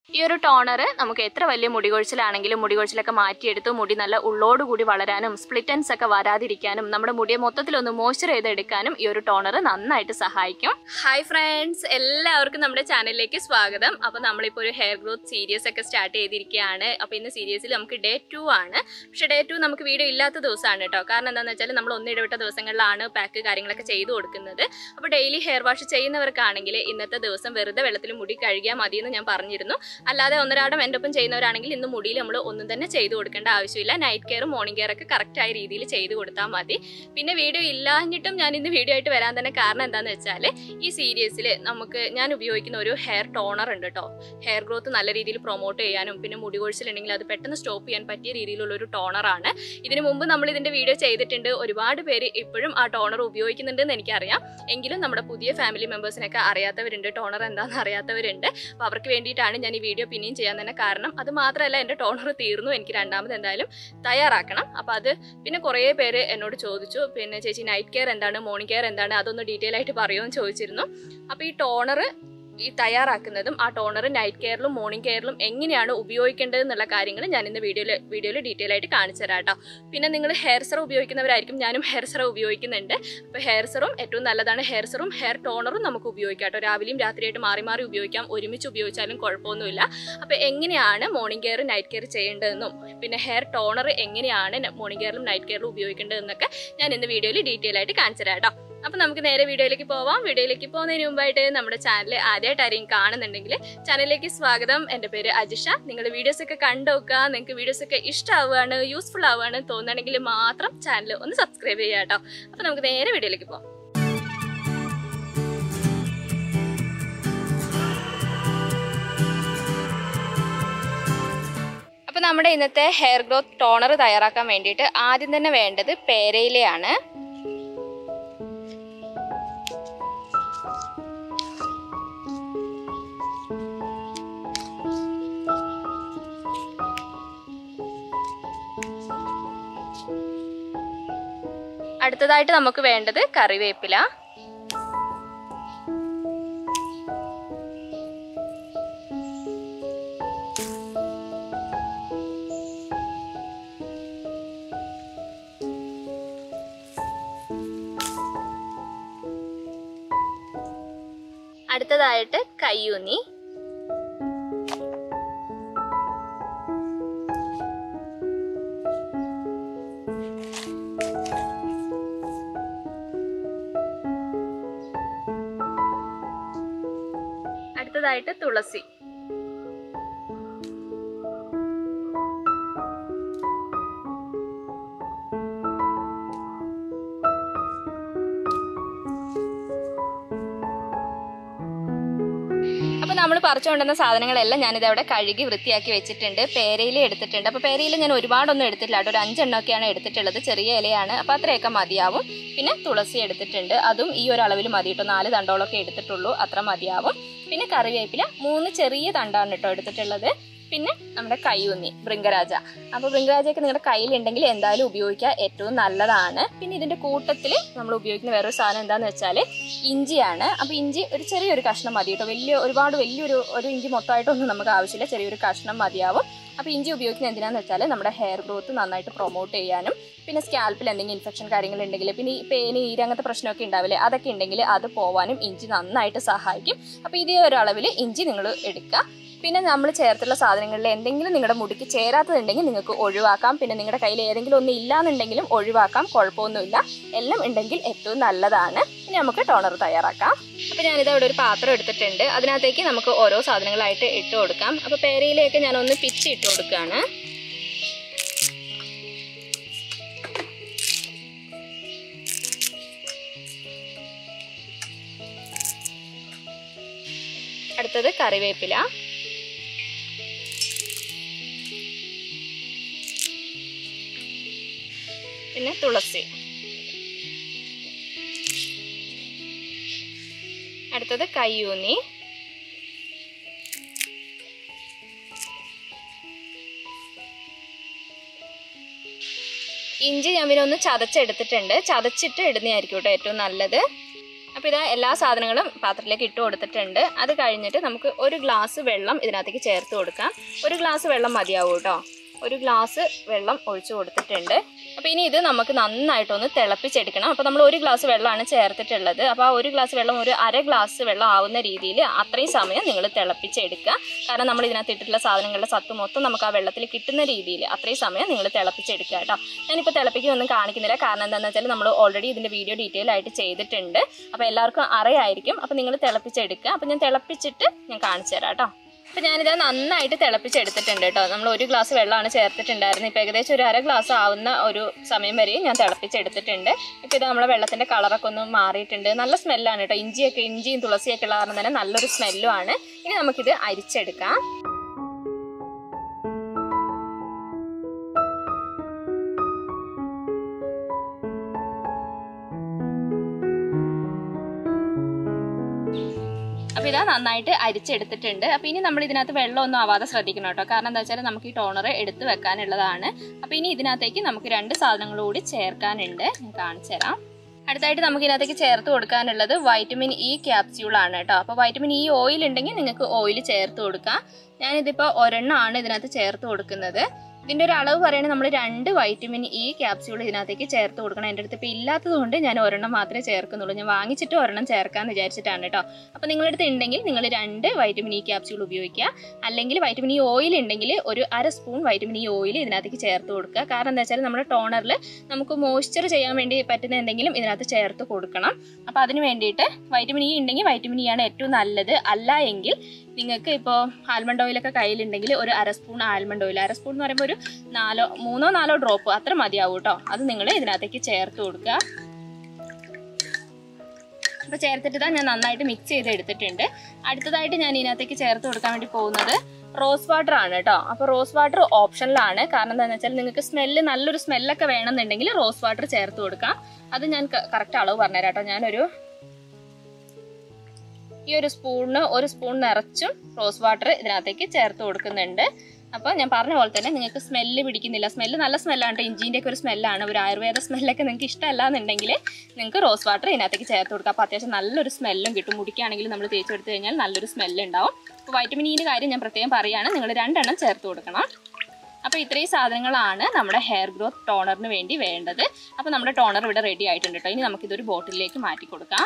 ഈ ഒരു ടോണർ നമുക്ക് എത്ര വലിയ മുടി കൊഴിച്ചിലാണെങ്കിലും മുടി കൊഴിച്ചിലൊക്കെ മാറ്റിയെടുത്ത് മുടി നല്ല ഉള്ളോടുകൂടി വളരാനും സ്പ്ലിറ്റൻസ് ഒക്കെ വരാതിരിക്കാനും നമ്മുടെ മുടിയെ മൊത്തത്തിലൊന്ന് മോയ്സ്ചർ ചെയ്തെടുക്കാനും ഈ ഒരു ടോണർ നന്നായിട്ട് സഹായിക്കും ഹായ് ഫ്രണ്ട്സ് എല്ലാവർക്കും നമ്മുടെ ചാനലിലേക്ക് സ്വാഗതം അപ്പോൾ നമ്മളിപ്പോൾ ഒരു ഹെയർ ഗ്രോത്ത് സീരീസ് ഒക്കെ സ്റ്റാർട്ട് ചെയ്തിരിക്കുകയാണ് അപ്പോൾ ഇന്ന് സീരീസിൽ നമുക്ക് ഡേ ടു ആണ് പക്ഷേ ഡേ ടു നമുക്ക് വീഡിയോ ഇല്ലാത്ത ദിവസമാണ് കേട്ടോ കാരണം എന്താണെന്ന് വെച്ചാൽ നമ്മൾ ഒന്നിടവിട്ട ദിവസങ്ങളിലാണ് പാക്ക് കാര്യങ്ങളൊക്കെ ചെയ്തു കൊടുക്കുന്നത് അപ്പോൾ ഡെയിലി ഹെയർ വാഷ് ചെയ്യുന്നവർക്കാണെങ്കിൽ ഇന്നത്തെ ദിവസം വെറുതെ വെള്ളത്തിൽ മുടി കഴുകിയാൽ മതിയെന്ന് ഞാൻ പറഞ്ഞിരുന്നു അല്ലാതെ ഒന്നരാടം എൻ്റെ ഒപ്പം ചെയ്യുന്നവരാണെങ്കിൽ ഇന്ന് മുടിയിൽ നമ്മൾ ഒന്നും തന്നെ ചെയ്തു കൊടുക്കേണ്ട ആവശ്യമില്ല നൈറ്റ് കെയറും മോർണിംഗ് കെയർ ഒക്കെ കറക്റ്റ് ആയ രീതിയിൽ ചെയ്തു കൊടുത്താൽ മതി പിന്നെ വീഡിയോ ഇല്ലാഞ്ഞിട്ടും ഞാൻ ഇന്ന് വീഡിയോ ആയിട്ട് വരാൻ തന്നെ കാരണം എന്താണെന്ന് വെച്ചാൽ ഈ സീരീസിൽ നമുക്ക് ഞാൻ ഉപയോഗിക്കുന്ന ഒരു ഹെയർ ടോണർ ഉണ്ട് കേട്ടോ ഹെയർ ഗ്രോത്ത് നല്ല രീതിയിൽ പ്രൊമോട്ട് ചെയ്യാനും പിന്നെ മുടി കൊഴിച്ചിലുണ്ടെങ്കിൽ അത് പെട്ടെന്ന് സ്റ്റോപ്പ് ചെയ്യാൻ പറ്റിയ രീതിയിലുള്ള ഒരു ടോണറാണ് ഇതിനു മുമ്പ് നമ്മൾ ഇതിന്റെ വീഡിയോ ചെയ്തിട്ടുണ്ട് ഒരുപാട് പേര് ഇപ്പോഴും ആ ടോണർ ഉപയോഗിക്കുന്നുണ്ടെന്ന് എനിക്കറിയാം എങ്കിലും നമ്മുടെ പുതിയ ഫാമിലി മെമ്പേഴ്സിനൊക്കെ അറിയാത്തവരുണ്ട് ടോണർ എന്താണെന്ന് അറിയാത്തവരുണ്ട് അപ്പോൾ അവർക്ക് വേണ്ടിയിട്ടാണ് ഞാൻ ഈ വീഡിയോ പിന്നെയും ചെയ്യാൻ തന്നെ കാരണം അത് മാത്രമല്ല എൻ്റെ ടോണർ തീർന്നു എനിക്ക് രണ്ടാമത് എന്തായാലും തയ്യാറാക്കണം അപ്പോൾ അത് പിന്നെ കുറേ പേര് എന്നോട് ചോദിച്ചു പിന്നെ ചേച്ചി നൈറ്റ് കെയർ എന്താണ് മോർണിംഗ് കെയർ എന്താണ് അതൊന്ന് ഡീറ്റെയിൽ ആയിട്ട് പറയുമെന്ന് ചോദിച്ചിരുന്നു അപ്പോൾ ഈ ടോണർ ഈ തയ്യാറാക്കുന്നതും ആ ടോണർ നൈറ്റ് കെയറിലും മോർണിംഗ് കെയറിലും എങ്ങനെയാണ് ഉപയോഗിക്കേണ്ടത് എന്നുള്ള കാര്യങ്ങൾ ഞാൻ ഇന്ന് വീഡിയോയിൽ വീഡിയോയിൽ ഡീറ്റെയിൽ ആയിട്ട് കാണിച്ചു തരാം കേട്ടോ പിന്നെ നിങ്ങൾ ഹെയർ സെറം ഉപയോഗിക്കുന്നവരായിരിക്കും ഞാനും ഹെയർ സെറം ഉപയോഗിക്കുന്നുണ്ട് അപ്പോൾ ഹെയർ സെറും ഏറ്റവും നല്ലതാണ് ഹെയർ സെറും ഹെയർ ടോണറും നമുക്ക് ഉപയോഗിക്കാം കേട്ടോ രാവിലെയും രാത്രിയായിട്ട് മാറി മാറി ഉപയോഗിക്കാം ഒരുമിച്ച് ഉപയോഗിച്ചാലും കുഴപ്പമൊന്നുമില്ല അപ്പോൾ എങ്ങനെയാണ് മോർണിംഗ് കെയർ നൈറ്റ് കെയർ ചെയ്യേണ്ടതെന്നും പിന്നെ ഹെയർ ടോണർ എങ്ങനെയാണ് മോർണിംഗ് കെയറിലും നൈറ്റ് കെയറിലും ഉപയോഗിക്കേണ്ടതെന്നൊക്കെ ഞാൻ ഇന്ന് വീഡിയോയിൽ ഡീറ്റെയിൽ ആയിട്ട് കാണിച്ചു തരാം കേട്ടോ അപ്പോൾ നമുക്ക് നേരെ വീഡിയോയിലേക്ക് പോവാം വീഡിയോയിലേക്ക് പോകുന്നതിന് മുമ്പായിട്ട് നമ്മുടെ ചാനൽ ആദ്യമായിട്ട് ആരെയും കാണുന്നുണ്ടെങ്കിൽ ചാനലിലേക്ക് സ്വാഗതം എൻ്റെ പേര് അജിഷ നിങ്ങൾ വീഡിയോസ് ഒക്കെ കണ്ടുനോക്കുക നിങ്ങൾക്ക് വീഡിയോസ് ഒക്കെ ഇഷ്ടമാവുകയാണ് യൂസ്ഫുൾ ആവുകയാണ് തോന്നുകയാണെങ്കിൽ മാത്രം ചാനൽ ഒന്ന് സബ്സ്ക്രൈബ് ചെയ്യുക കേട്ടോ അപ്പോൾ നമുക്ക് നേരെ വീഡിയോയിലേക്ക് പോവാം അപ്പോൾ നമ്മുടെ ഇന്നത്തെ ഹെയർ ഗ്രോത്ത് ടോണർ തയ്യാറാക്കാൻ വേണ്ടിയിട്ട് ആദ്യം തന്നെ വേണ്ടത് പേരയിലയാണ് അടുത്തതായിട്ട് നമുക്ക് വേണ്ടത് കറിവേപ്പില അടുത്തതായിട്ട് കയ്യൂന്നി അടുത്തതായിട്ട് തുളസി അപ്പോൾ നമ്മൾ പറിച്ചുകൊണ്ടുവന്ന സാധനങ്ങളെല്ലാം ഞാനിത് അവിടെ കഴുകി വൃത്തിയാക്കി വെച്ചിട്ടുണ്ട് പേരയില എടുത്തിട്ടുണ്ട് അപ്പോൾ പേരയില ഞാൻ ഒരുപാടൊന്നും എടുത്തിട്ടില്ല കേട്ടോ ഒരു അഞ്ചെണ്ണമൊക്കെയാണ് എടുത്തിട്ടുള്ളത് ചെറിയ ഇലയാണ് അപ്പോൾ അത്രയൊക്കെ മതിയാവും പിന്നെ തുളസി എടുത്തിട്ടുണ്ട് അതും ഈ ഒരു അളവിൽ മതി കേട്ടോ നാല് തണ്ടോളൊക്കെ എടുത്തിട്ടുള്ളൂ അത്ര മതിയാവും പിന്നെ കറിവേപ്പില മൂന്ന് ചെറിയ തണ്ടാണ് കേട്ടോ എടുത്തിട്ടുള്ളത് പിന്നെ നമ്മുടെ കൈയൂന്നി ബൃംഗരാജ അപ്പോൾ ബൃംഗരാജയൊക്കെ നിങ്ങളുടെ കയ്യിലുണ്ടെങ്കിൽ എന്തായാലും ഉപയോഗിക്കുക ഏറ്റവും നല്ലതാണ് പിന്നെ ഇതിൻ്റെ കൂട്ടത്തിൽ നമ്മൾ ഉപയോഗിക്കുന്ന വേറൊരു സാധനം എന്താണെന്ന് വെച്ചാൽ ഇഞ്ചിയാണ് അപ്പോൾ ഇഞ്ചി ഒരു ചെറിയൊരു കഷ്ണം മതി കേട്ടോ വലിയ ഒരുപാട് വലിയൊരു ഒരു ഇഞ്ചി മൊത്തമായിട്ടൊന്നും നമുക്ക് ആവശ്യമില്ല ചെറിയൊരു കഷ്ണം മതിയാവും അപ്പോൾ ഇഞ്ചി ഉപയോഗിക്കുന്നത് എന്തിനാന്ന് വെച്ചാൽ നമ്മുടെ ഹെയർ ഗ്രോത്ത് നന്നായിട്ട് പ്രൊമോട്ട് ചെയ്യാനും പിന്നെ സ്കാൽപ്പിൽ എന്തെങ്കിലും ഇൻഫെക്ഷൻ കാര്യങ്ങൾ ഉണ്ടെങ്കിൽ പിന്നെ ഈ പേന് ഈര് അങ്ങനത്തെ പ്രശ്നമൊക്കെ ഉണ്ടാവില്ലേ അതൊക്കെ ഉണ്ടെങ്കിൽ അത് പോവാനും ഇഞ്ചി നന്നായിട്ട് സഹായിക്കും അപ്പോൾ ഇതേ ഒരു അളവിൽ ഇഞ്ചി നിങ്ങൾ എടുക്കുക പിന്നെ നമ്മൾ ചേർത്തുള്ള സാധനങ്ങളിൽ എന്തെങ്കിലും നിങ്ങളുടെ മുടിക്ക് ചേരാത്തതുണ്ടെങ്കിൽ നിങ്ങൾക്ക് ഒഴിവാക്കാം പിന്നെ നിങ്ങളുടെ കയ്യിൽ ഏതെങ്കിലും ഒന്നും ഇല്ലാന്നുണ്ടെങ്കിലും ഒഴിവാക്കാം കുഴപ്പമൊന്നുമില്ല എല്ലാം ഉണ്ടെങ്കിൽ ഏറ്റവും നല്ലതാണ് ഇനി നമുക്ക് ടോണർ തയ്യാറാക്കാം അപ്പോൾ ഞാനിത് അവിടെ ഒരു പാത്രം എടുത്തിട്ടുണ്ട് അതിനകത്തേക്ക് നമുക്ക് ഓരോ സാധനങ്ങളായിട്ട് ഇട്ട് കൊടുക്കാം അപ്പോൾ പേരയിലേക്ക് ഞാനൊന്ന് പിച്ച് ഇട്ട് കൊടുക്കുകയാണ് അടുത്തത് കറിവേപ്പില പിന്നെ തുളസി അടുത്തത് കയ്യൂന്നി ഇഞ്ചി ഞാൻ പിന്നെ ഒന്ന് ചതച്ചെടുത്തിട്ടുണ്ട് ചതച്ചിട്ട് ഇടുന്നതായിരിക്കും കേട്ടോ ഏറ്റവും നല്ലത് അപ്പോൾ ഇത് എല്ലാ സാധനങ്ങളും പാത്രത്തിലേക്ക് ഇട്ട് കൊടുത്തിട്ടുണ്ട് അത് കഴിഞ്ഞിട്ട് നമുക്ക് ഒരു ഗ്ലാസ് വെള്ളം ഇതിനകത്തേക്ക് ചേർത്ത് കൊടുക്കാം ഒരു ഗ്ലാസ് വെള്ളം മതിയാവും കേട്ടോ ഒരു ഗ്ലാസ് വെള്ളം ഒഴിച്ചു കൊടുത്തിട്ടുണ്ട് അപ്പോൾ ഇനി ഇത് നമുക്ക് നന്നായിട്ടൊന്ന് തിളപ്പിച്ചെടുക്കണം അപ്പോൾ നമ്മൾ ഒരു ഗ്ലാസ് വെള്ളമാണ് ചേർത്തിട്ടുള്ളത് അപ്പോൾ ആ ഒരു ഗ്ലാസ് വെള്ളം ഒരു അര ഗ്ലാസ് വെള്ളം ആവുന്ന രീതിയിൽ അത്രയും സമയം നിങ്ങൾ തിളപ്പിച്ചെടുക്കുക കാരണം നമ്മൾ ഇതിനകത്ത് ഇട്ടിട്ടുള്ള സാധനങ്ങളുടെ സത്ത് മൊത്തം നമുക്ക് ആ വെള്ളത്തിൽ കിട്ടുന്ന രീതിയിൽ അത്രയും സമയം നിങ്ങൾ തിളപ്പിച്ചെടുക്കുക കേട്ടോ ഞാനിപ്പോൾ തിളപ്പിക്കൊന്നും കാണിക്കുന്നില്ല കാരണം എന്താണെന്ന് വെച്ചാൽ നമ്മൾ ഓൾറെഡി ഇതിൻ്റെ വീഡിയോ ഡീറ്റെയിൽ ആയിട്ട് ചെയ്തിട്ടുണ്ട് അപ്പോൾ എല്ലാവർക്കും അറിയായിരിക്കും അപ്പോൾ നിങ്ങൾ തിളപ്പിച്ചെടുക്കുക അപ്പോൾ ഞാൻ തിളപ്പിച്ചിട്ട് ഞാൻ കാണിച്ചു തരാം കേട്ടോ അപ്പോൾ ഞാനിത് നന്നായിട്ട് തിളപ്പിച്ചെടുത്തിട്ടുണ്ട് കേട്ടോ നമ്മൾ ഒരു ഗ്ലാസ് വെള്ളമാണ് ചേർത്തിട്ടുണ്ടായിരുന്നത് ഇപ്പോൾ ഏകദേശം ഒരു അര ഗ്ലാസ് ആവുന്ന ഒരു സമയം വരെയും ഞാൻ തിളപ്പിച്ചെടുത്തിട്ടുണ്ട് ഇപ്പോൾ ഇത് നമ്മളെ വെള്ളത്തിൻ്റെ കളറൊക്കെ ഒന്ന് മാറിയിട്ടുണ്ട് നല്ല സ്മെല്ലാണ് കേട്ടോ ഇഞ്ചിയൊക്കെ ഇഞ്ചിയും തുളസിയൊക്കെ ഉള്ള കാരണം തന്നെ നല്ലൊരു സ്മെല്ലും ആണ് ഇനി നമുക്കിത് അരിച്ചെടുക്കാം അപ്പോൾ ഇതാ നന്നായിട്ട് അരിച്ചെടുത്തിട്ടുണ്ട് അപ്പോൾ ഇനി നമ്മൾ ഇതിനകത്ത് വെള്ളമൊന്നും ആവാതെ ശ്രദ്ധിക്കണം കേട്ടോ കാരണം എന്താ വെച്ചാൽ നമുക്ക് ഈ ടോണർ എടുത്ത് വെക്കാനുള്ളതാണ് അപ്പോൾ ഇനി ഇതിനകത്തേക്ക് നമുക്ക് രണ്ട് സാധനങ്ങൾ കൂടി ചേർക്കാനുണ്ട് ഞാൻ കാണിച്ചു തരാം അടുത്തായിട്ട് നമുക്ക് ഇതിനകത്തേക്ക് ചേർത്ത് കൊടുക്കാനുള്ളത് വൈറ്റമിൻ ഇ ക്യാപ്സ്യൂൾ ആണ് കേട്ടോ അപ്പോൾ വൈറ്റമിൻ ഇ ഓയിൽ ഉണ്ടെങ്കിൽ നിങ്ങൾക്ക് ഓയിൽ ചേർത്ത് കൊടുക്കാം ഞാനിതിപ്പോൾ ഒരെണ്ണമാണ് ഇതിനകത്ത് ചേർത്ത് കൊടുക്കുന്നത് ഇതിൻ്റെ ഒരു അളവ് പറയുകയാണെങ്കിൽ നമ്മൾ രണ്ട് വൈറ്റമിൻ ഇ ക്യാപ്സ്യൂൾ ഇതിനകത്തേക്ക് ചേർത്ത് കൊടുക്കണം എൻ്റെ അടുത്ത് ഇപ്പോൾ ഇല്ലാത്തത് കൊണ്ട് ഞാൻ ഒരെണ്ണം മാത്രമേ ചേർക്കുന്നുള്ളൂ ഞാൻ വാങ്ങിച്ചിട്ട് ഒരെണ്ണം ചേർക്കാമെന്ന് വിചാരിച്ചിട്ടാണ് കേട്ടോ അപ്പോൾ നിങ്ങളുടെ അടുത്ത് ഉണ്ടെങ്കിൽ നിങ്ങൾ രണ്ട് വൈറ്റമിൻ ഇ ക്യാപ്സ്യൂൾ ഉപയോഗിക്കുക അല്ലെങ്കിൽ വൈറ്റമിൻ ഇ ഓയിൽ ഉണ്ടെങ്കിൽ ഒരു അര സ്പൂൺ വൈറ്റമിൻ ഇ ഓയിൽ ഇതിനകത്തേക്ക് ചേർത്ത് കൊടുക്കുക കാരണം എന്താ വെച്ചാൽ നമ്മുടെ ടോണറിൽ നമുക്ക് മോയ്സ്ചർ ചെയ്യാൻ വേണ്ടി പറ്റുന്ന എന്തെങ്കിലും ഇതിനകത്ത് ചേർത്ത് കൊടുക്കണം അപ്പോൾ അതിന് വേണ്ടിയിട്ട് വൈറ്റമിൻ ഇ ഉണ്ടെങ്കിൽ വൈറ്റമിൻ ഇ ആണ് ഏറ്റവും നല്ലത് അല്ല എങ്കിൽ നിങ്ങൾക്ക് ഇപ്പോൾ ആൽമണ്ട് ഓയിലൊക്കെ കയ്യിലുണ്ടെങ്കിൽ ഒരു അര സ്പൂൺ ആൽമണ്ട് ഓയിൽ അര സ്പൂൺ എന്ന് പറയുമ്പോൾ ഒരു നാലോ മൂന്നോ നാലോ ഡ്രോപ്പ് അത്ര മതിയാവും കേട്ടോ അത് നിങ്ങൾ ഇതിനകത്തേക്ക് ചേർത്ത് കൊടുക്കുക അപ്പോൾ ചേർത്തിട്ട് ഇതാ ഞാൻ നന്നായിട്ട് മിക്സ് ചെയ്ത് എടുത്തിട്ടുണ്ട് അടുത്തതായിട്ട് ഞാൻ ഇതിനകത്തേക്ക് ചേർത്ത് കൊടുക്കാൻ വേണ്ടി പോകുന്നത് റോസ് വാട്ടർ ആണ് കേട്ടോ അപ്പോൾ റോസ് വാട്ടർ ഓപ്ഷനിലാണ് കാരണം എന്താണെന്ന് വെച്ചാൽ നിങ്ങൾക്ക് സ്മെല്ല് നല്ലൊരു സ്മെല്ലൊക്കെ വേണമെന്നുണ്ടെങ്കിൽ റോസ് വാട്ടർ ചേർത്ത് കൊടുക്കാം അത് ഞാൻ കറക്റ്റ് അളവ് പറഞ്ഞുതരാം കേട്ടോ ഞാനൊരു ഈ ഒരു സ്പൂണിന് ഒരു സ്പൂൺ നിറച്ചും റോസ് വാട്ടർ ഇതിനകത്തേക്ക് ചേർത്ത് കൊടുക്കുന്നുണ്ട് അപ്പോൾ ഞാൻ പറഞ്ഞ പോലെ തന്നെ നിങ്ങൾക്ക് സ്മെല്ല് പിടിക്കുന്നില്ല സ്മെല്ല് നല്ല സ്മെല്ലാണ് ഇഞ്ചിൻ്റെ ഒക്കെ ഒരു സ്മെല്ലാണ് ഒരു ആയുർവേദ സ്മെല്ലൊക്കെ നിങ്ങൾക്ക് ഇഷ്ടമല്ല എന്നുണ്ടെങ്കിൽ നിങ്ങൾക്ക് റോസ് വാട്ടർ ഇതിനകത്തേക്ക് ചേർത്ത് കൊടുക്കാം അപ്പോൾ അത്യാവശ്യം നല്ലൊരു സ്മെല്ലും കിട്ടും മുടിക്കാണെങ്കിൽ നമ്മൾ തേച്ച് കൊടുത്തു കഴിഞ്ഞാൽ നല്ലൊരു സ്മെല്ല് ഉണ്ടാവും അപ്പോൾ വൈറ്റമിൻ ഇൻ്റെ കാര്യം ഞാൻ പ്രത്യേകം പറയുകയാണ് നിങ്ങൾ രണ്ടെണ്ണം ചേർത്ത് കൊടുക്കണം അപ്പോൾ ഇത്രയും സാധനങ്ങളാണ് നമ്മുടെ ഹെയർ ഗ്രോത്ത് ടോണറിന് വേണ്ടി വേണ്ടത് അപ്പോൾ നമ്മുടെ ടോണർ ഇവിടെ റെഡി ആയിട്ടുണ്ട് കേട്ടോ ഇനി നമുക്കിതൊരു ബോട്ടിലേക്ക് മാറ്റി കൊടുക്കാം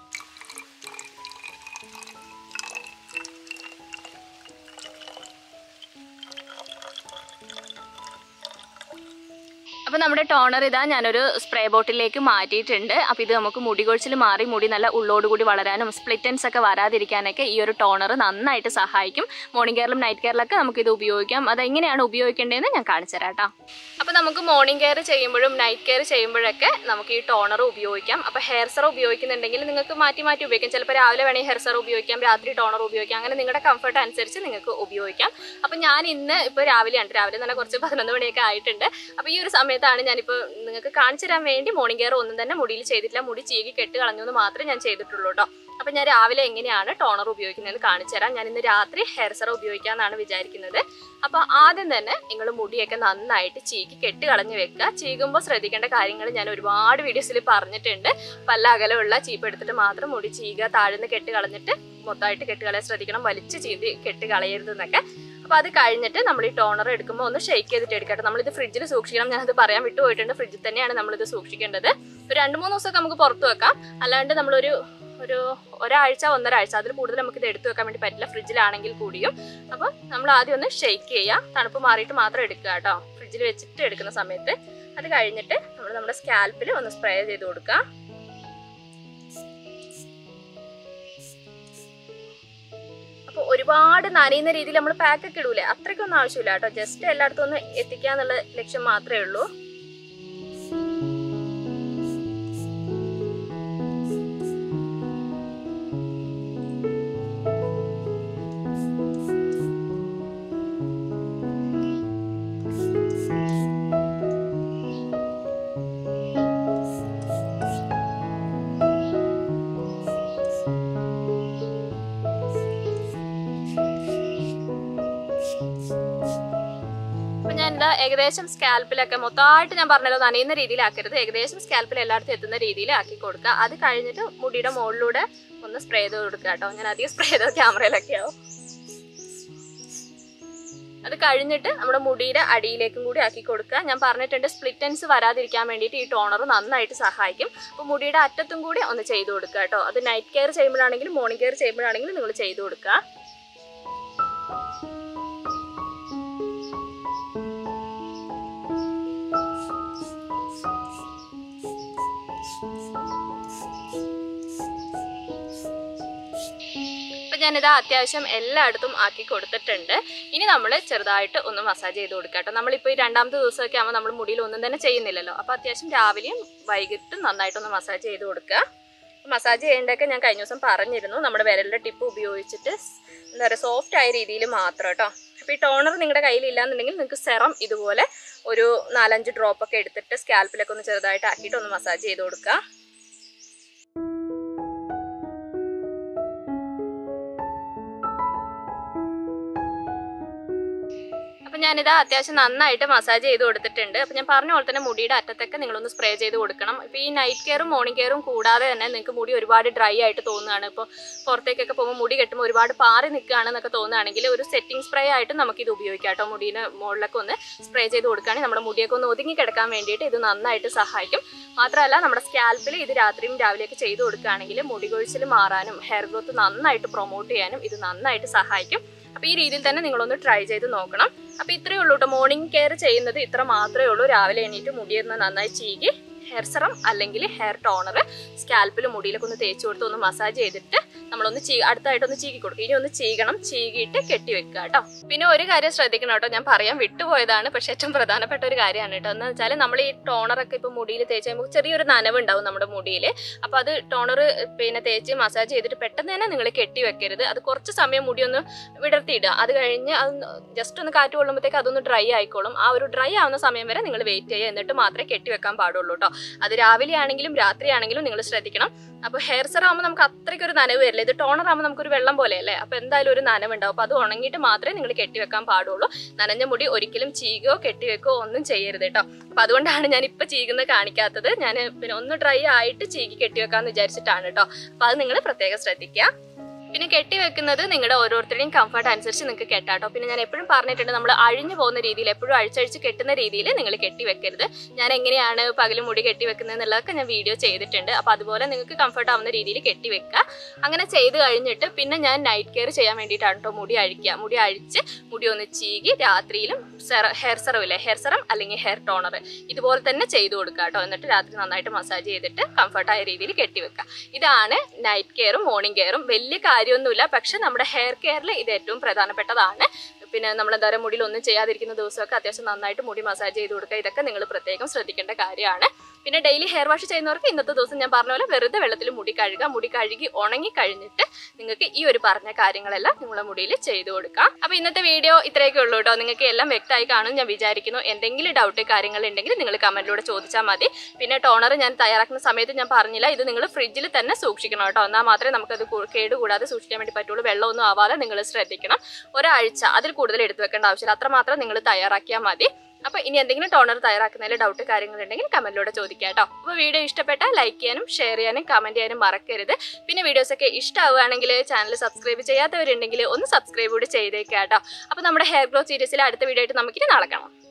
അപ്പോൾ നമ്മുടെ ടോണർ ഇതാ ഞാനൊരു സ്പ്രേ ബോട്ടിലേക്ക് മാറ്റിയിട്ടുണ്ട് അപ്പോൾ ഇത് നമുക്ക് മുടി കൊഴിച്ചിൽ മാറി മുടി നല്ല ഉള്ളോടുകൂടി വളരാനും സ്പ്ലിറ്റൻസ് ഒക്കെ വരാതിരിക്കാനൊക്കെ ഈ ഒരു ടോണർ നന്നായിട്ട് സഹായിക്കും മോർണിംഗ് കെയറിലും നൈറ്റ് കെയറിലൊക്കെ നമുക്കിത് ഉപയോഗിക്കാം അതെങ്ങനെയാണ് ഉപയോഗിക്കേണ്ടതെന്ന് ഞാൻ കാണിച്ചു തരാം കേട്ടോ അപ്പോൾ നമുക്ക് മോർണിംഗ് കെയർ ചെയ്യുമ്പോഴും നൈറ്റ് കെയർ ചെയ്യുമ്പോഴൊക്കെ നമുക്ക് ഈ ടോണർ ഉപയോഗിക്കാം അപ്പോൾ ഹെയർ സെറം ഉപയോഗിക്കുന്നുണ്ടെങ്കിൽ നിങ്ങൾക്ക് മാറ്റി മാറ്റി ഉപയോഗിക്കാം ചിലപ്പോൾ രാവിലെ വേണമെങ്കിൽ ഹെയർ സെറം ഉപയോഗിക്കാം രാത്രി ടോണർ ഉപയോഗിക്കാം അങ്ങനെ നിങ്ങളുടെ കംഫർട്ട് അനുസരിച്ച് നിങ്ങൾക്ക് ഉപയോഗിക്കാം അപ്പോൾ ഞാൻ ഇന്ന് ഇപ്പോൾ രാവിലെയാണ് രാവിലെ തന്നെ കുറച്ച് പതിനൊന്ന് മണിയൊക്കെ ആയിട്ടുണ്ട് അപ്പോൾ ഈ ഒരു സമയത്താണ് ഞാനിപ്പോൾ നിങ്ങൾക്ക് കാണിച്ചു തരാൻ വേണ്ടി മോർണിംഗ് കെയർ ഒന്നും തന്നെ മുടിയിൽ ചെയ്തിട്ടില്ല മുടി ചീകി കെട്ട് കളഞ്ഞു എന്ന് മാത്രമേ ഞാൻ ചെയ്തിട്ടുള്ളൂ കേട്ടോ അപ്പം ഞാൻ രാവിലെ എങ്ങനെയാണ് ടോണർ ഉപയോഗിക്കുന്നതെന്ന് കാണിച്ചു തരാം ഞാൻ ഇന്ന് രാത്രി ഹെയർ സെറം ഉപയോഗിക്കാമെന്നാണ് വിചാരിക്കുന്നത് അപ്പോൾ ആദ്യം തന്നെ നിങ്ങൾ മുടിയൊക്കെ നന്നായിട്ട് ചീകി കെട്ട് കളഞ്ഞ് വെക്കുക ചീകുമ്പോൾ ശ്രദ്ധിക്കേണ്ട കാര്യങ്ങൾ ഞാൻ ഒരുപാട് വീഡിയോസിൽ പറഞ്ഞിട്ടുണ്ട് പല അകലമുള്ള ചീപ്പ് എടുത്തിട്ട് മാത്രം മുടി ചീകുക താഴ്ന്ന് കെട്ട് കളഞ്ഞിട്ട് മൊത്തമായിട്ട് കെട്ട് കളയാൻ ശ്രദ്ധിക്കണം വലിച്ച് ചീന്തി കെട്ട് കളയരുതെന്നൊക്കെ അപ്പോൾ അത് കഴിഞ്ഞിട്ട് നമ്മൾ ഈ ടോണർ എടുക്കുമ്പോൾ ഒന്ന് ഷെയ്ക്ക് ചെയ്തിട്ട് എടുക്കട്ടെ നമ്മളിത് ഫ്രിഡ്ജിൽ സൂക്ഷിക്കണം ഞാനത് പറയാൻ വിട്ടുപോയിട്ടുണ്ട് ഫ്രിഡ്ജിൽ തന്നെയാണ് നമ്മളിത് സൂക്ഷിക്കേണ്ടത് ഒരു രണ്ട് മൂന്ന് ദിവസമൊക്കെ നമുക്ക് പുറത്ത് വെക്കാം അല്ലാണ്ട് നമ്മളൊരു ഒരു ഒരാഴ്ച ഒന്നരാഴ്ച അതിൽ കൂടുതൽ നമുക്ക് ഇത് എടുത്തു വെക്കാൻ വേണ്ടി പറ്റില്ല ഫ്രിഡ്ജിലാണെങ്കിൽ കൂടിയും അപ്പോൾ നമ്മൾ ആദ്യം ഒന്ന് ഷെയ്ക്ക് ചെയ്യുക തണുപ്പ് മാറിയിട്ട് മാത്രം എടുക്കുക കേട്ടോ ഫ്രിഡ്ജിൽ വെച്ചിട്ട് എടുക്കുന്ന സമയത്ത് അത് കഴിഞ്ഞിട്ട് നമ്മൾ നമ്മുടെ സ്കാൽപ്പിൽ ഒന്ന് സ്പ്രേ ചെയ്ത് കൊടുക്കുക അപ്പോൾ ഒരുപാട് നനയുന്ന രീതിയിൽ നമ്മൾ പാക്കൊക്കെ ഇടൂലേ അത്രയ്ക്കൊന്നും ആവശ്യമില്ല കേട്ടോ ജസ്റ്റ് എല്ലായിടത്തും ഒന്ന് എത്തിക്കുക എന്നുള്ള ലക്ഷ്യം മാത്രമേ ഉള്ളൂ അപ്പൊ ഞാൻ എന്താ ഏകദേശം സ്കാൽപ്പിലൊക്കെ മൊത്തമായിട്ട് ഞാൻ പറഞ്ഞല്ലോ നനയുന്ന രീതിയിലാക്കരുത് ഏകദേശം സ്കാൽപ്പിൽ എല്ലായിടത്തും എത്തുന്ന രീതിയിൽ ആക്കി കൊടുക്കുക അത് കഴിഞ്ഞിട്ട് മുടിയുടെ മുകളിലൂടെ ഒന്ന് സ്പ്രേ ചെയ്ത് കൊടുക്കുക കേട്ടോ ഞാൻ അധികം സ്പ്രേ ചെയ്ത ക്യാമറയിലൊക്കെ ആവും അത് കഴിഞ്ഞിട്ട് നമ്മുടെ മുടിയുടെ അടിയിലേക്കും കൂടി ആക്കി കൊടുക്കുക ഞാൻ പറഞ്ഞിട്ടുണ്ട് സ്പ്ലിറ്റൻസ് വരാതിരിക്കാൻ വേണ്ടിയിട്ട് ഈ ടോണർ നന്നായിട്ട് സഹായിക്കും അപ്പോൾ മുടിയുടെ അറ്റത്തും കൂടി ഒന്ന് ചെയ്ത് കൊടുക്കുക കേട്ടോ അത് നൈറ്റ് കെയർ ചെയ്യുമ്പോഴാണെങ്കിലും മോർണിംഗ് കെയർ ചെയ്യുമ്പോഴാണെങ്കിലും നിങ്ങൾ ചെയ്ത് കൊടുക്കുക അപ്പം ഞാനിത് അത്യാവശ്യം എല്ലായിടത്തും ആക്കി കൊടുത്തിട്ടുണ്ട് ഇനി നമ്മൾ ചെറുതായിട്ട് ഒന്ന് മസാജ് ചെയ്ത് കൊടുക്കുക കേട്ടോ നമ്മളിപ്പോൾ ഈ രണ്ടാമത്തെ ദിവസമൊക്കെ ആകുമ്പോൾ നമ്മൾ മുടിയിൽ ഒന്നും തന്നെ ചെയ്യുന്നില്ലല്ലോ അപ്പോൾ അത്യാവശ്യം രാവിലെയും വൈകിട്ടും നന്നായിട്ടൊന്ന് മസാജ് ചെയ്ത് കൊടുക്കുക മസാജ് ചെയ്യേണ്ടതൊക്കെ ഞാൻ കഴിഞ്ഞ ദിവസം പറഞ്ഞിരുന്നു നമ്മുടെ വിരലിൻ്റെ ടിപ്പ് ഉപയോഗിച്ചിട്ട് എന്താ പറയുക സോഫ്റ്റ് ആയ രീതിയിൽ മാത്രം കേട്ടോ അപ്പോൾ ഈ ടോണർ നിങ്ങളുടെ കയ്യിൽ ഇല്ലാന്നുണ്ടെങ്കിൽ നിങ്ങൾക്ക് സെറം ഇതുപോലെ ഒരു നാലഞ്ച് ഡ്രോപ്പ് ഒക്കെ എടുത്തിട്ട് സ്കാൽപ്പിലൊക്കെ ഒന്ന് ചെറുതായിട്ട് ആക്കിയിട്ട് ഒന്ന് മസാജ് ചെയ്ത് കൊടുക്കുക അപ്പം ഞാനിത് അത്യാവശ്യം നന്നായിട്ട് മസാജ് ചെയ്ത് കൊടുത്തിട്ടുണ്ട് അപ്പം ഞാൻ പറഞ്ഞ പോലെ തന്നെ മുടിയുടെ അറ്റത്തൊക്കെ നിങ്ങളൊന്ന് സ്പ്രേ ചെയ്ത് കൊടുക്കണം ഇപ്പോൾ ഈ നൈറ്റ് കെയറും മോർണിംഗ് കെയറും കൂടാതെ തന്നെ നിങ്ങൾക്ക് മുടി ഒരുപാട് ഡ്രൈ ആയിട്ട് തോന്നുകയാണ് ഇപ്പോൾ പുറത്തേക്കൊക്കെ പോകുമ്പോൾ മുടി കെട്ടുമ്പോൾ ഒരുപാട് പാറി നിൽക്കുകയാണെന്നൊക്കെ തോന്നുകയാണെങ്കിൽ ഒരു സെറ്റിംഗ് സ്പ്രേ ആയിട്ട് നമുക്കിത് ഉപയോഗിക്കാം കേട്ടോ മുടീനെ മുകളിലൊക്കെ ഒന്ന് സ്പ്രേ ചെയ്ത് കൊടുക്കുകയാണെങ്കിൽ നമ്മുടെ മുടിയൊക്കെ ഒന്ന് ഒതുങ്ങി കിടക്കാൻ വേണ്ടിയിട്ട് ഇത് നന്നായിട്ട് സഹായിക്കും മാത്രമല്ല നമ്മുടെ സ്കാൽപ്പിൽ ഇത് രാത്രിയും രാവിലെയൊക്കെ ചെയ്ത് കൊടുക്കുകയാണെങ്കിൽ മുടി കൊഴിച്ചിൽ മാറാനും ഹെയർ ഗ്രോത്ത് നന്നായിട്ട് പ്രൊമോട്ട് ചെയ്യാനും ഇത് നന്നായിട്ട് സഹായിക്കും അപ്പോൾ ഈ രീതിയിൽ തന്നെ നിങ്ങളൊന്ന് ട്രൈ ചെയ്ത് നോക്കണം അപ്പോൾ ഇത്രയേ ഉള്ളൂ കേട്ടോ മോർണിംഗ് കെയർ ചെയ്യുന്നത് ഇത്ര മാത്രമേ ഉള്ളൂ രാവിലെ എണീറ്റ് മുടിയൊന്ന് നന്നായി ചീകി ഹെയർ സെറം അല്ലെങ്കിൽ ഹെയർ ടോണർ സ്കാൽപ്പിൽ മുടിയിലൊക്കെ ഒന്ന് തേച്ച് കൊടുത്ത് ഒന്ന് മസാജ് ചെയ്തിട്ട് നമ്മളൊന്ന് ചീ അടുത്തായിട്ടൊന്ന് ചീകി കൊടുക്കും ഇനി ഒന്ന് ചീകണം ചീകിയിട്ട് കെട്ടി വെക്കുക കേട്ടോ പിന്നെ ഒരു കാര്യം ശ്രദ്ധിക്കണം കേട്ടോ ഞാൻ പറയാൻ വിട്ടുപോയതാണ് പക്ഷെ ഏറ്റവും പ്രധാനപ്പെട്ട ഒരു കാര്യമാണ് കേട്ടോ എന്ന് വെച്ചാൽ നമ്മൾ ഈ ടോണറൊക്കെ ഇപ്പോൾ മുടിയിൽ തേച്ച് കഴിയുമ്പോൾ ചെറിയൊരു നനവ് ഉണ്ടാവും നമ്മുടെ മുടിയിൽ അപ്പോൾ അത് ടോണർ പിന്നെ തേച്ച് മസാജ് ചെയ്തിട്ട് പെട്ടെന്ന് തന്നെ നിങ്ങൾ കെട്ടി വെക്കരുത് അത് കുറച്ച് സമയം മുടി ഒന്ന് വിടർത്തിയിടുക അത് കഴിഞ്ഞ് അത് ജസ്റ്റ് ഒന്ന് കാറ്റ് കൊള്ളുമ്പോഴത്തേക്ക് അതൊന്ന് ഡ്രൈ ആയിക്കോളും ആ ഒരു ഡ്രൈ ആവുന്ന സമയം വരെ നിങ്ങൾ വെയിറ്റ് ചെയ്യുക എന്നിട്ട് മാത്രമേ കെട്ടി വെക്കാൻ പാടുള്ളൂ കേട്ടോ അത് രാവിലെ ആണെങ്കിലും രാത്രി ആണെങ്കിലും നിങ്ങൾ ശ്രദ്ധിക്കണം അപ്പോൾ ഹെയർ സെർ ആകുമ്പോൾ നമുക്ക് അത്രയ്ക്ക് ഒരു നനവ് വരില്ല ഇത് ടോണർ ആകുമ്പോൾ നമുക്കൊരു വെള്ളം പോലെയല്ലേ അപ്പോൾ എന്തായാലും ഒരു നനവ് ഉണ്ടാവും അപ്പോൾ അത് ഉണങ്ങിയിട്ട് മാത്രമേ നിങ്ങൾ കെട്ടിവെക്കാൻ പാടുള്ളൂ നനഞ്ഞ മുടി ഒരിക്കലും ചീകയോ കെട്ടിവെക്കോ ഒന്നും ചെയ്യരുത് കേട്ടോ അപ്പോൾ അതുകൊണ്ടാണ് ഞാൻ ഇപ്പോൾ ചീകുന്നത് കാണിക്കാത്തത് ഞാൻ പിന്നെ ഒന്ന് ഡ്രൈ ആയിട്ട് ചീകി കെട്ടിവെക്കാമെന്ന് വിചാരിച്ചിട്ടാണ് കേട്ടോ അപ്പോൾ അത് നിങ്ങൾ പ്രത്യേകം ശ്രദ്ധിക്കുക പിന്നെ കെട്ടി വെക്കുന്നത് നിങ്ങളുടെ ഓരോരുത്തരുടെയും കംഫർട്ട് അനുസരിച്ച് നിങ്ങൾക്ക് കെട്ടാട്ടോ പിന്നെ ഞാൻ എപ്പോഴും പറഞ്ഞിട്ടുണ്ട് നമ്മൾ അഴിഞ്ഞു പോകുന്ന രീതിയിൽ എപ്പോഴും അഴിച്ചഴിച്ച് കെട്ടുന്ന രീതിയിൽ നിങ്ങൾ കെട്ടി വെക്കരുത് ഞാൻ എങ്ങനെയാണ് പകൽ മുടി കെട്ടി വെക്കുന്നത് എന്നുള്ളതൊക്കെ ഞാൻ വീഡിയോ ചെയ്തിട്ടുണ്ട് അപ്പോൾ അതുപോലെ നിങ്ങൾക്ക് കംഫർട്ട് ആവുന്ന രീതിയിൽ കെട്ടി വെക്കുക അങ്ങനെ ചെയ്ത് കഴിഞ്ഞിട്ട് പിന്നെ ഞാൻ നൈറ്റ് കെയർ ചെയ്യാൻ വേണ്ടിയിട്ടാണ് കേട്ടോ മുടി അഴിക്കുക മുടി അഴിച്ച് മുടി ഒന്ന് ചീകി രാത്രിയിലും സെറ ഹെയർ സെറം ഇല്ലേ ഹെയർ സെറം അല്ലെങ്കിൽ ഹെയർ ടോണർ ഇതുപോലെ തന്നെ ചെയ്ത് കൊടുക്കുക കേട്ടോ എന്നിട്ട് രാത്രി നന്നായിട്ട് മസാജ് ചെയ്തിട്ട് കംഫർട്ടായ രീതിയിൽ കെട്ടി വെക്കുക ഇതാണ് നൈറ്റ് കെയറും മോർണിംഗ് കെയറും വലിയ കാര്യമൊന്നുമില്ല പക്ഷെ നമ്മുടെ ഹെയർ കെയറിൽ ഇത് ഏറ്റവും പ്രധാനപ്പെട്ടതാണ് പിന്നെ നമ്മൾ എന്താ പറയുക മുടിയിൽ ഒന്നും ചെയ്യാതിരിക്കുന്ന ദിവസമൊക്കെ അത്യാവശ്യം നന്നായിട്ട് മുടി മസാജ് ചെയ്ത് കൊടുക്കുക ഇതൊക്കെ നിങ്ങൾ പ്രത്യേകം ശ്രദ്ധിക്കേണ്ട കാര്യമാണ് പിന്നെ ഡെയിലി ഹെയർ വാഷ് ചെയ്യുന്നവർക്ക് ഇന്നത്തെ ദിവസം ഞാൻ പറഞ്ഞ പോലെ വെറുതെ വെള്ളത്തിൽ മുടി കഴുകുക മുടി കഴുകി ഉണങ്ങി കഴിഞ്ഞിട്ട് നിങ്ങൾക്ക് ഈ ഒരു പറഞ്ഞ കാര്യങ്ങളെല്ലാം നിങ്ങളുടെ മുടിയിൽ ചെയ്തു കൊടുക്കാം അപ്പോൾ ഇന്നത്തെ വീഡിയോ ഇത്രയൊക്കെ ഉള്ളൂ കേട്ടോ നിങ്ങൾക്ക് എല്ലാം വ്യക്തമായി കാണും ഞാൻ വിചാരിക്കുന്നു എന്തെങ്കിലും ഡൗട്ട് കാര്യങ്ങൾ ഉണ്ടെങ്കിൽ നിങ്ങൾ കമന്റിലൂടെ ചോദിച്ചാൽ മതി പിന്നെ ടോണർ ഞാൻ തയ്യാറാക്കുന്ന സമയത്ത് ഞാൻ പറഞ്ഞില്ല ഇത് നിങ്ങൾ ഫ്രിഡ്ജിൽ തന്നെ സൂക്ഷിക്കണം കേട്ടോ എന്നാൽ മാത്രമേ നമുക്കത് കൂ- കേടുകൂടാതെ സൂക്ഷിക്കാൻ വേണ്ടി പറ്റുള്ളൂ വെള്ളമൊന്നും ആവാതെ നിങ്ങൾ ശ്രദ്ധിക്കണം ഒരാഴ്ച അതിൽ കൂടുതൽ എടുത്തു വെക്കേണ്ട ആവശ്യമില്ല അത്രമാത്രം നിങ്ങൾ തയ്യാറാക്കിയാൽ മതി അപ്പോൾ ഇനി എന്തെങ്കിലും ടോണർ തയ്യാറാക്കുന്നതിൽ ഡൗട്ട് കാര്യങ്ങളുണ്ടെങ്കിൽ കമന്റിലൂടെ ചോദിക്കാം കേട്ടോ അപ്പോൾ വീഡിയോ ഇഷ്ടപ്പെട്ടാൽ ലൈക്ക് ചെയ്യാനും ഷെയർ ചെയ്യാനും കമന്റ് ചെയ്യാനും മറക്കരുത് പിന്നെ വീഡിയോസ് ഒക്കെ ഇഷ്ടമാവുകയാണെങ്കിൽ ചാനൽ സബ്സ്ക്രൈബ് ചെയ്യാത്തവരുണ്ടെങ്കിൽ ഒന്ന് സബ്സ്ക്രൈബ് കൂടി ചെയ്തേക്കാം കേട്ടോ അപ്പോൾ നമ്മുടെ ഹെയർ ഗ്രോത്ത് സീരീസിലെ അടുത്ത വീഡിയോ ആയിട്ട് നമുക്കിനി നാളെ കാണാം